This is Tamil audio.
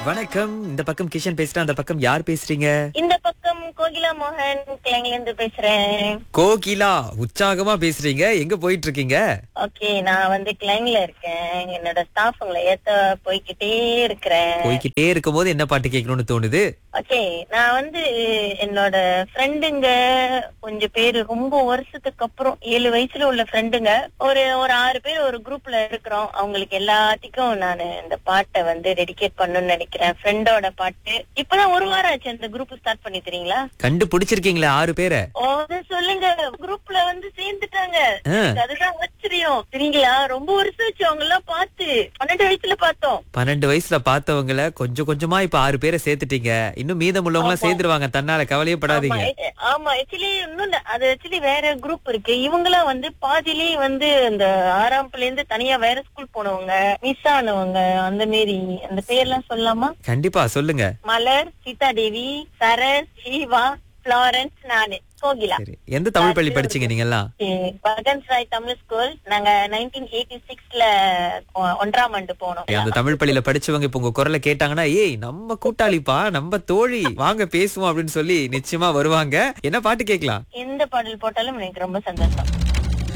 வணக்கம் இந்த பக்கம் கிஷன் பேசுறேன் அந்த பக்கம் யார் பேசுறீங்க இந்த பக்கம் கோகிலா மோகன் கிளைங்ல இருந்து பேசுறேன் கோகிலா உற்சாகமா பேசுறீங்க எங்க போயிட்டு இருக்கீங்க ஓகே நான் வந்து கிளைங்ல இருக்கேன் என்னோட ஸ்டாஃப்ங்களை ஏத்த போய்கிட்டே இருக்கிறேன் போய்கிட்டே இருக்கும் போது என்ன பாட்டு கேட்கணும்னு தோணுது ஓகே நான் வந்து என்னோட ஃப்ரெண்டுங்க கொஞ்சம் பேரு ரொம்ப வருஷத்துக்கு அப்புறம் ஏழு வயசுல உள்ள ஃப்ரெண்டுங்க ஒரு ஒரு ஆறு பேர் ஒரு குரூப்ல இருக்கிறோம் அவங்களுக்கு எல்லாத்துக்கும் நான் இந்த பாட்டை வந்து டெடிகேட் பண்ணணும்னு நினைக்கிறேன் ஃப்ரெண்டோட பாட்டு இப்பதான் ஒரு வாரம் ஆச்சு அந்த குரூப் ஸ்டார்ட் பண்ணி தெரியுங்களா கண்டுபிடிச்சிருக்கீங்களா ஆறு பேரை ஓ அதை சொல்லுங்க குரூப்ல வந்து சேர்ந்துட்டாங்க ஆ. எனக்கு அதுதான் ஆச்சரியம் சரிங்களா ரொம்ப வருஷம் ஆச்சு அவங்க எல்லாம் பார்த்து பன்னெண்டு வயசுல பார்த்தோம் பன்னெண்டு வயசுல பார்த்தவங்கள கொஞ்சம் கொஞ்சமா இப்ப ஆறு பேரை சேர்த்துட்டீங்க இன்னும் மீதம் உள்ளவங்க சேர்ந்துருவாங்க தன்னால கவலையே படாதீங்க ஆமா, எ- ஆமா ஆக்சுவலி இன்னும் இல்ல. அது ஆக்சுவலி வேற குரூப் இருக்கு இவங்களாம் வந்து பாதியிலேயே வந்து இந்த ஆறாம் பிள்ளைல இருந்து தனியா வேற ஸ்கூல் போனவங்க மிஸ் ஆனவங்க அந்த மாரி அந்த பேர்லாம் சொல்லலாமா கண்டிப்பா சொல்லுங்க மலர் சீதா தேவி சரஸ் ஜீவா பிளாரன்ஸ் நானு கோகிலா சரி எந்த தமிழ் பள்ளி படிச்சீங்க நீங்க எல்லாம் பகன்ஸ் ராய் தமிழ் ஸ்கூல் நாங்க நைன்டீன் எயிட்டி சிக்ஸ்ல ஒன்றாம் ஆண்டு போனோம் அந்த தமிழ் பள்ளியில படிச்சவங்க இப்ப உங்க குரலை கேட்டாங்கன்னா ஏய் நம்ம கூட்டாளிப்பா நம்ம தோழி வாங்க பேசுவோம் அப்படின்னு சொல்லி நிச்சயமா வருவாங்க என்ன பாட்டு கேட்கலாம் எந்த பாடல் போட்டாலும் எனக்கு ரொம்ப சந்தோஷம்